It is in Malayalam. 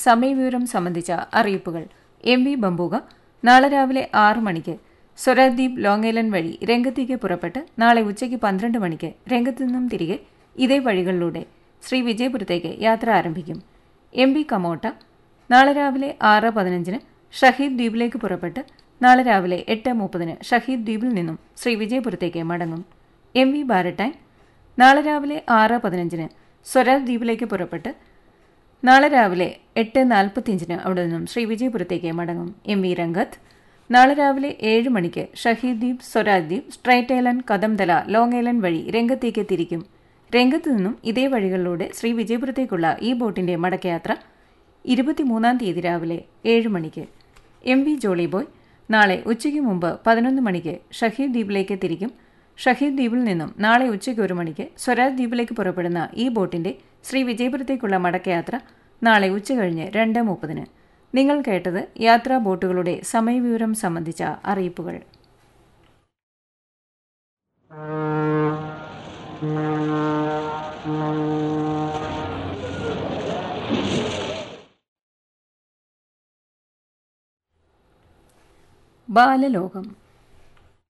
സമയവിവരം സംബന്ധിച്ച അറിയിപ്പുകൾ എം വി ബംബൂക നാളെ രാവിലെ ആറ് മണിക്ക് സ്വരാദ്വീപ് ലോങ്ങേലൻ വഴി രംഗത്തേക്ക് പുറപ്പെട്ട് നാളെ ഉച്ചയ്ക്ക് പന്ത്രണ്ട് മണിക്ക് രംഗത്തു നിന്നും തിരികെ ഇതേ വഴികളിലൂടെ ശ്രീ വിജയപുരത്തേക്ക് യാത്ര ആരംഭിക്കും എം ബി കമോട്ട നാളെ രാവിലെ ആറ് പതിനഞ്ചിന് ഷഹീദ് ദ്വീപിലേക്ക് പുറപ്പെട്ട് നാളെ രാവിലെ എട്ട് മുപ്പതിന് ഷഹീദ് ദ്വീപിൽ നിന്നും ശ്രീ വിജയപുരത്തേക്ക് മടങ്ങും എം വി ബാരട്ടാൻ നാളെ രാവിലെ ആറ് പതിനഞ്ചിന് സ്വരാജ് ദ്വീപിലേക്ക് പുറപ്പെട്ട് നാളെ രാവിലെ എട്ട് നാൽപ്പത്തിയഞ്ചിന് അവിടെ നിന്നും ശ്രീ വിജയപുരത്തേക്ക് മടങ്ങും എം വി രംഗത്ത് നാളെ രാവിലെ ഏഴ് മണിക്ക് Shaheed Dweep Swaraj Dweep Strait Island Kadamtala Long Island വഴി രംഗത്തേക്ക് തിരിക്കും രംഗത്ത് നിന്നും ഇതേ വഴികളിലൂടെ ശ്രീ വിജയപുരത്തേക്കുള്ള ഈ ബോട്ടിന്റെ മടക്കയാത്ര ഇരുപത്തിമൂന്നാം തീയതി രാവിലെ ഏഴ് മണിക്ക് എം വി ജോളി ബോയ് നാളെ ഉച്ചയ്ക്ക് മുമ്പ് പതിനൊന്ന് മണിക്ക് ഷഹീദ് ദ്വീപിലേക്ക് തിരിക്കും ഷഹീദ് ദ്വീപിൽ നിന്നും നാളെ ഉച്ചയ്ക്ക് ഒരു മണിക്ക് സ്വരാജ് ദ്വീപിലേക്ക് പുറപ്പെടുന്ന ഈ ബോട്ടിന്റെ ശ്രീ വിജയപുരത്തേക്കുള്ള മടക്കയാത്ര നാളെ ഉച്ചകഴിഞ്ഞ് രണ്ട് മുപ്പതിന് നിങ്ങൾ കേട്ടത് യാത്രാ ബോട്ടുകളുടെ സമയവിവരം സംബന്ധിച്ച അറിയിപ്പുകൾ ബാലലോകം